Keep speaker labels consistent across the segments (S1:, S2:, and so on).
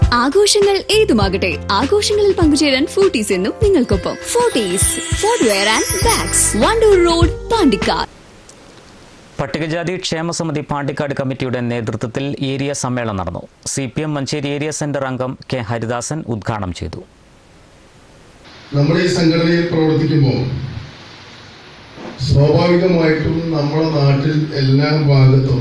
S1: ആഘോഷങ്ങൾ ഏതുമാകട്ടെ ആഘോഷങ്ങളിൽ പങ്കുചേരാൻ ഫോർട്ടീസ് എന്നും നിങ്ങൾക്കൊപ്പം Forties footwear and bags Wandoor road Pandikkad
S2: പട്ടികജാതി ക്ഷേമസമിതി പാണ്ടിക്കാട് കമ്മിറ്റിയുടെ നേതൃത്വത്തിൽ ഏരിയ സമ്മേളനം നടന്നു C P M Manjeri area centre അംഗം കെ ഹരിദാസൻ ഉദ്ഘാടനം ചെയ്തു
S3: നമ്മുടെ ഈ സംഘടനയിൽ പ്രവർത്തിക്കുമ്പോൾ സ്വാഭാവികമായിട്ടും നമ്മുടെ നാട്ടിൽ എല്ലാ ഭാഗത്തും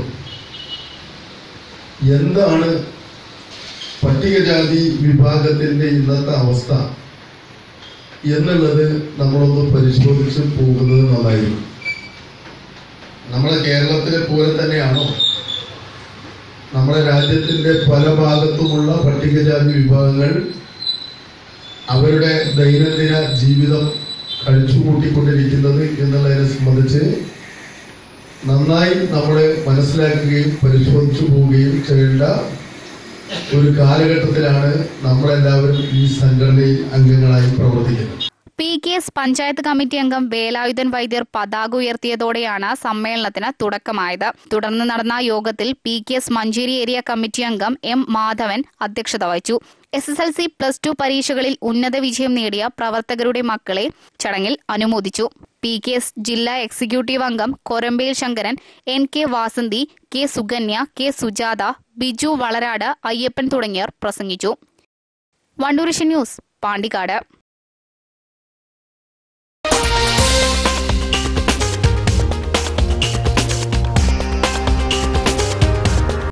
S3: എന്താണ് പട്ടികജാതി വിഭാഗത്തിന്റെ ഇന്നത്തെ അവസ്ഥ എന്നുള്ളത് നമ്മളൊന്ന് പരിശോധിച്ച് പോകുന്നത് നന്നായിരിക്കും നമ്മുടെ കേരളത്തിലെ പോലെ തന്നെയാണോ നമ്മുടെ രാജ്യത്തിന്റെ പല ഭാഗത്തുമുള്ള പട്ടികജാതി വിഭാഗങ്ങൾ അവരുടെ ദൈനംദിന ജീവിതം കഴിച്ചുകൂട്ടിക്കൊണ്ടിരിക്കുന്നത് എന്നുള്ളതിനെ സംബന്ധിച്ച് നന്നായി നമ്മൾ മനസ്സിലാക്കുകയും പരിശോധിച്ചു പോവുകയും ചെയ്യേണ്ട ഒരു കാലഘട്ടത്തിലാണ് നമ്മളെല്ലാവരും ഈ സംഘടനയിൽ അംഗങ്ങളായി പ്രവർത്തിക്കുന്നത്
S4: പി കെ എസ് പഞ്ചായത്ത് കമ്മിറ്റി അംഗം വേലായുധൻ വൈദ്യർ പതാക ഉയർത്തിയതോടെയാണ് സമ്മേളനത്തിന് തുടക്കമായത് തുടർന്ന് നടന്ന യോഗത്തിൽ P K S Manjeri area committee അംഗം എം മാധവൻ അധ്യക്ഷത വഹിച്ചു S S L C plus two പരീക്ഷകളിൽ ഉന്നത വിജയം നേടിയ പ്രവർത്തകരുടെ മക്കളെ ചടങ്ങിൽ അനുമോദിച്ചു പി കെ എസ് ജില്ലാ എക്സിക്യൂട്ടീവ് അംഗം Korambel Sankaran N K Vasanthi K Sukanya K Sujatha Biju Valarad Ayyappan തുടങ്ങിയവർ പ്രസംഗിച്ചു വണ്ടൂരിഷൻ ന്യൂസ് പാണ്ടിക്കാട്